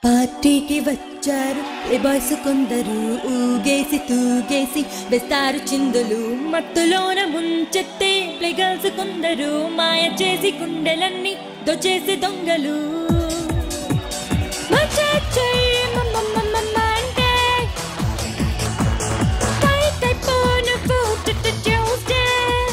పార్టీకి వచ్చారు ఏ బాయ్స్ కొందరు ఊగేసి తూగేసి వేస్తారు చిందులు మత్తులోన ముంచెత్తే ప్లే గర్ల్స్ కొందరు మాయ చేసి గుండెలన్నీ దొచేసి దొంగలు మచ్చచ్చే మమ్మమ్మమ్మ అంటే టైట్ అయిపోను food to Tuesday.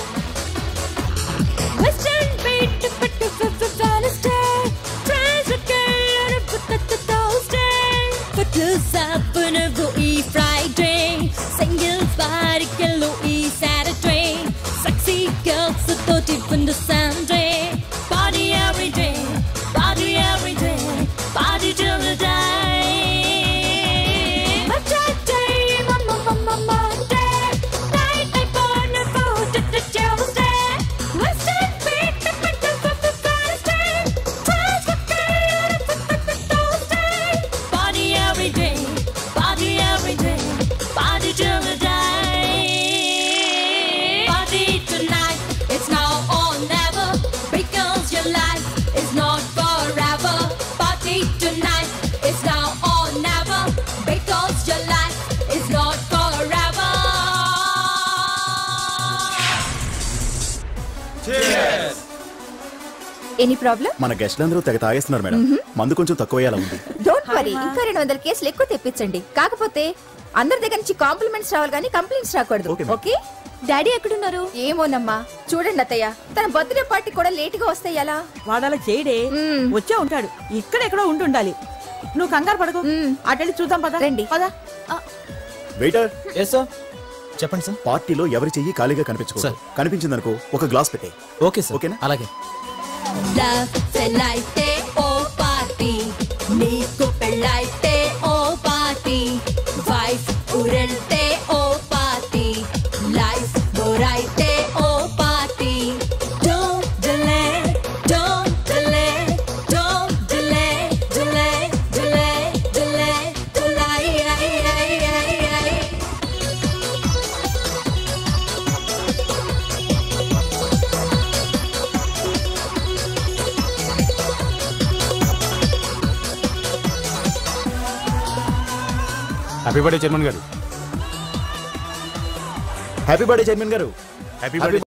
Western beat to put to Wednesday. Friends with girl put the the Thursday. Put loose up on a vui Friday. Singles body kello e Saturday. Sexy girls so dirty when the Sunday. Party every day, party every day, party till the day. Monday, mama, mama, Monday. Night, I burn a food to the Tuesday. Western beat to put the the Thursday. Friends with girl put the the Thursday. Party every day, party every day, party till the day. Party tonight, it's now or never, because your life is not forever. Party tonight, it's now or never, because your life is not forever. Any problem మన గెస్ట్లందరూ తెగ తాగేస్తున్నారు madam మందు కొంచెం తక్కువయ్యేలా ఉంది don't worry ఇంకా రెండు వందల కేసులు ఎక్కువ తెప్పించండి కాకపోతే అందరి దగ్గర నుంచి కాంప్లిమెంట్స్ రావాలి కానీ కంప్లైంట్స్ రాకూడదు Okay, ma'am. ఓకే డాడీ ఎక్కడున్నారు ఏమోనమ్మా చూడండి అత్తయ్య తన బర్త్డే పార్టీ కూడా లేట్ గా వస్తాయి ఎలా వాడాల చేయడే మ్మ్. వచ్చే ఉంటాడు ఇక్కడెక్కడో ఉంటుండాలి నువ్వు కంగారు పడకు మ్మ్. అటెళ్ళి చూద్దాం పద రండి. పద వెయిటర్ ఎస్ సార్ చెప్పండి సార్ పార్టీలో ఎవరి చెయ్యి ఖాళీగా కనిపించుకో సార్. కనిపించిందనుకో ఒక గ్లాస్ పెట్టే ఓకే సార్ ఓకేనా? అలాగే Love పెళ్ళైతే ఓ పార్టీ నీకు పెళ్ళైతే ఓ పార్టీ వైఫ్ ఊరెళ్తే ఓ పార్టీ లైఫ్ బోరైతే ఓ party Don't delay, don't delay, don't delay, delay, delay, delay, delay. Happy birthday chairman గారు హ్యాపీ బర్త్డే చైర్మన్ గారు హ్యాపీ బర్త్డే